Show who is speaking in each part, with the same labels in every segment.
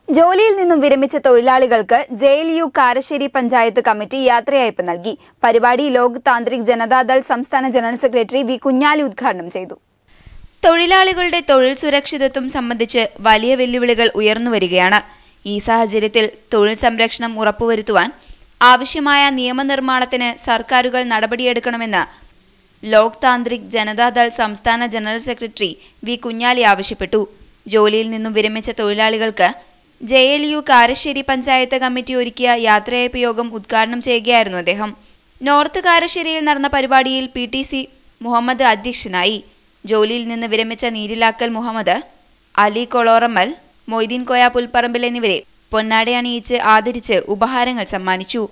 Speaker 1: ജോലിയിൽ നിന്നും വിരമിച്ച തൊഴിലാളികൾക്ക് J L U Karassery panchayat committee യാത്രയയപ്പ് നൽകി പരിപാടി ലോക് താന്ത്രിക് ജനതാദൾ സംസ്ഥാന ജനറൽ സെക്രട്ടറി വി കുഞ്ഞാലി ഉദ്ഘാടനം ചെയ്തു
Speaker 2: തൊഴിലാളികളുടെ തൊഴിൽ സുരക്ഷിതത്വം സംബന്ധിച്ച് വലിയ വെല്ലുവിളികൾ ഉയർന്നുവരികയാണ് ഈ സാഹചര്യത്തിൽ തൊഴിൽ സംരക്ഷണം ഉറപ്പുവരുത്തുവാൻ ആവശ്യമായ നിയമനിർമ്മാണത്തിന് സർക്കാരുകൾ നടപടിയെടുക്കണമെന്ന് ലോക് താന്ത്രിക് ജനതാദൾ സംസ്ഥാന ജനറൽ സെക്രട്ടറി വി കുഞ്ഞാലി ആവശ്യപ്പെട്ടു ജോലിയിൽ നിന്നും വിരമിച്ച തൊഴിലാളികൾക്ക് J L U Karassery panchayat committee ഒരുക്കിയ യാത്രയയപ്പ് യോഗം ഉദ്ഘാടനം ചെയ്യുകയായിരുന്നു അദ്ദേഹം നോർത്ത് കാരശ്ശേരിയിൽ നടന്ന പരിപാടിയിൽ പി ടി സി മുഹമ്മദ് അധ്യക്ഷനായി ജോലിയിൽ നിന്ന് വിരമിച്ച നീരിലാക്കൽ മുഹമ്മദ് അലി കൊളോറമ്മൽ മൊയ്തീൻ കോയ പുൽപ്പറമ്പിൽ എന്നിവരെ പൊന്നാടയണിയിച്ച് ആദരിച്ച് ഉപഹാരങ്ങൾ സമ്മാനിച്ചു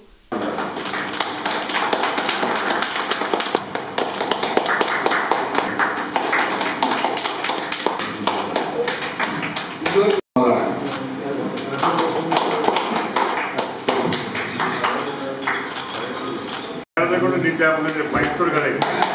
Speaker 3: ಯಾರನ್ನ ಕೊಂಡು ನಿಜ ಅಂದ್ರೆ ಮೈಸೂರು ಕಡೆ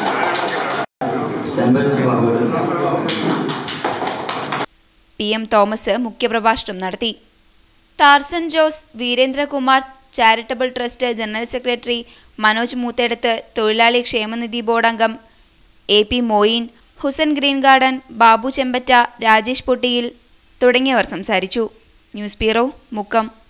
Speaker 2: പി എം തോമസ് മുഖ്യപ്രഭാഷണം നടത്തി Tarzan Jose Veerendrakumar charitable trust general secretary Manoj Moothedath തൊഴിലാളി ക്ഷേമനിധി ബോർഡ് അംഗം A P Moin Husan green garden Babu Chembatta Rajesh Pottayil തുടങ്ങിയവർ സംസാരിച്ചു ന്യൂസ് ബ്യൂറോ മുക്കം